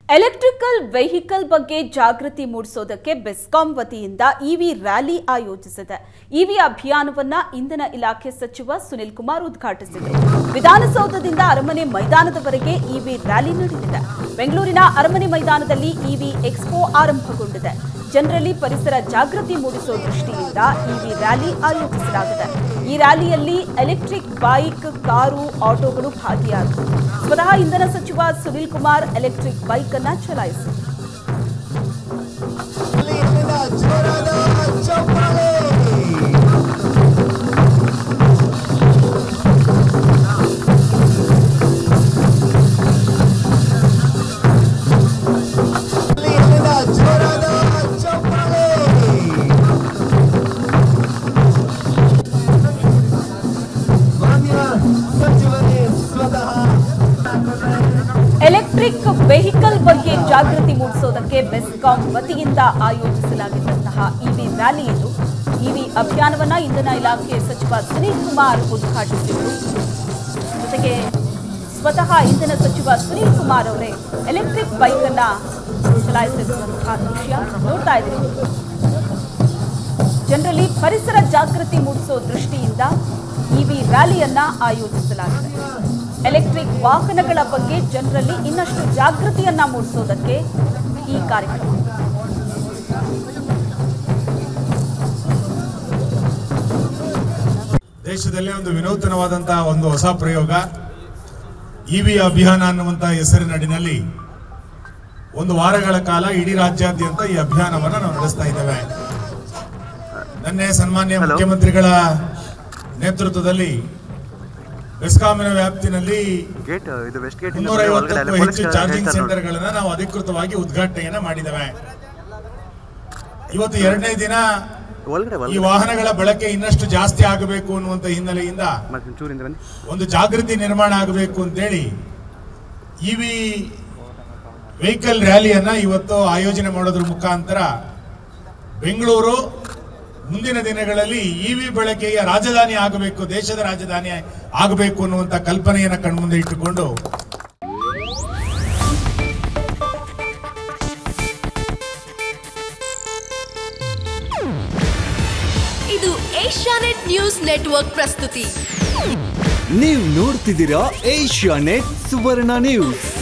electrical vehicle ಬಗ್ಗೆ ಜಾಗೃತಿ ಮೂಡಿಸೋದಕ್ಕೆ ಬೆಸ್ಕಾಂ ವತಿಯಿಂದ ಇವಿ ರ್ಯಾಲಿ ಆಯೋಜಿಸಿದೆ ಇವಿ ಅಭಿಯಾನವನ್ನ ಇಂಧನ ಇಲಾಖೆ ಸಚಿವ ಸುನಿಲ್ ಕುಮಾರ್ ಉದ್ಘಾಟಿಸಿದರು ವಿಧಾನಸೌಧದಿಂದ ಅರಮನೆ ಮೈದಾನದವರೆಗೆ ಇವಿ ರ್ಯಾಲಿ ನಡೆದಿದೆ ಬೆಂಗಳೂರಿನ ಅರಮನೆ ಮೈದಾನದಲ್ಲಿ ಇವಿ ಎಕ್ಸ್ಪೋ ಆರಂಭಗೊಂಡಿದೆ ಜನರಲ್ಲಿ ಪರಿಸರ ಜಾಗೃತಿ ಮೂಡಿಸೋ ದೃಷ್ಟಿಯಿಂದ ಇವಿ ರ್ಯಾಲಿ ಆಯೋಜಿಸಲಾಗಿದೆ ಈ ರ್ಯಾಲಿಯಲ್ಲಿ ಎಲೆಕ್ಟ್ರಿಕ್ ಬೈಕ್ ಕಾರು ಆಟೋಗಳು ಭಾಗಿಯಾಗಿವೆ ಸ್ವತಃ ಇಂಧನ ಸಚಿವ ಸುನಿಲ್ ಕುಮಾರ್ ಎಲೆಕ್ಟ್ರಿಕ್ ಬೈಕ್ ಅನ್ನ ಚಲಾಯಿಸಿದರು ಇಲ್ಲಿಂದ ಜೋರಾದ ಚಪ್ಪಾಳೆ ಇಲ್ಲಿಂದ ಜೋರಾದ ಚಪ್ಪಾಳೆ ಮಾನ್ಯ ಸಚಿವರೇ ಸ್ವತಃ ಎಲೆಕ್ಟ್ರಿಕ್ ವೆಹಿಕಲ್ ಬಗ್ಗೆ ಜಾಗೃತಿ ಮೂಡಿಸೋದಕ್ಕೆ ಬೆಸ್ಕಾಂ ವತಿಯಿಂದ ಆಯೋಜಿಸಲಾಗಿದ್ದಂತಹ ಇವಿ ರ್ಯಾಲಿ ಇದು ಇವಿ ಅಭಿಯಾನವನ್ನ ಇಂಧನ ಇಲಾಖೆ ಸಚಿವ ಸುನೀಲ್ ಕುಮಾರ್ ಉದ್ಘಾಟಿಸಿದರು ಜೊತೆಗೆ ಸ್ವತಃ ಇಂಧನ ಸಚಿವ ಸುನೀಲ್ ಕುಮಾರ್ ಅವರೇ ಎಲೆಕ್ಟ್ರಿಕ್ ಬೈಕ್ ಅನ್ನ ಚಲಾಯಿಸಿರುವಂತಹ ದೃಶ್ಯ ನೋಡ್ತಾ ಇದ್ದೀವಿ ಜನರಲ್ಲಿ ಪರಿಸರ ಜಾಗೃತಿ ಮೂಡಿಸೋ ದೃಷ್ಟಿಯಿಂದ ಇವಿ ರ್ಯಾಲಿಯನ್ನ ಆಯೋಜಿಸಲಾಗಿದೆ ಎಲೆಕ್ಟ್ರಿಕ್ ವಾಹನಗಳ ಬಗ್ಗೆ ಜನರಲ್ಲಿ ಇನ್ನಷ್ಟು ಜಾಗೃತಿಯನ್ನ ಮೂಡಿಸೋದಕ್ಕೆ ಈ ಕಾರ್ಯಕ್ರಮ ದೇಶದಲ್ಲೇ ಒಂದು ವಿನೂತನವಾದಂತಹ ಒಂದು ಹೊಸ ಪ್ರಯೋಗ ಇವಿ ಅಭಿಯಾನ ಅನ್ನುವಂತಹ ಹೆಸರಿನಡಿನಲ್ಲಿ ಒಂದು ವಾರಗಳ ಕಾಲ ಇಡೀ ರಾಜ್ಯಾದ್ಯಂತ ಈ ಅಭಿಯಾನವನ್ನು ನಾವು ನಡೆಸ್ತಾ ಇದ್ದೇವೆ ನಿನ್ನೆ ಸನ್ಮಾನ್ಯ ಮುಖ್ಯಮಂತ್ರಿಗಳ ನೇತೃತ್ವದಲ್ಲಿ ಬೆಸ್ಕಾಮಿನ ವ್ಯಾಪ್ತಿನಲ್ಲಿ ಗೇಟ್ ಇದು ವೆಸ್ಟ್ ಗೇಟ್ ಮುನ್ನೂರ ಐವತ್ತಕ್ಕೂ ಹೆಚ್ಚು ಚಾರ್ಜಿಂಗ್ ಸೆಂಟರ್ಗಳನ್ನ ನಾವು ಅಧಿಕೃತವಾಗಿ ಉದ್ಘಾಟನೆಯನ್ನ ಮಾಡಿದ್ದೇವೆ ಇವತ್ತು ಎರಡನೇ ದಿನ ಒಳಗಡೆ ಈ ಒಳಗಡೆ ವಾಹನಗಳ ಬಳಕೆ ಇನ್ನಷ್ಟು ಜಾಸ್ತಿ ಆಗಬೇಕು ಅನ್ನುವಂತ ಹಿನ್ನೆಲೆಯಿಂದ ಮತ್ತೆ ಚೂರಿಂದ ಬನ್ನಿ ಒಂದು ಜಾಗೃತಿ ನಿರ್ಮಾಣ ಆಗಬೇಕು ಅಂತೇಳಿ ಇವಿ ವೆಹಿಕಲ್ ರ್ಯಾಲಿಯನ್ನ ಇವತ್ತು ಆಯೋಜನೆ ಮಾಡೋದ್ರ ಮುಖಾಂತರ ಬೆಂಗಳೂರು ಮುಂದಿನ ದಿನಗಳಲ್ಲಿ ಇವಿ ಬಳಕೆಯ ರಾಜಧಾನಿ ಆಗಬೇಕು ದೇಶದ ರಾಜಧಾನಿ ಆಗಬೇಕು ಅನ್ನುವಂತ ಕಲ್ಪನೆಯನ್ನ ಕಣ್ಮುಂದೆ ಇಟ್ಟುಕೊಂಡು ಇದು ಏಷ್ಯಾನೆಟ್ ನ್ಯೂಸ್ ನೆಟ್ವರ್ಕ್ ಪ್ರಸ್ತುತಿ ನೀವು ನೋಡ್ತಿದ್ದೀರಾ ಏಷ್ಯಾ ನೆಟ್ ಸುವರ್ಣ ನ್ಯೂಸ್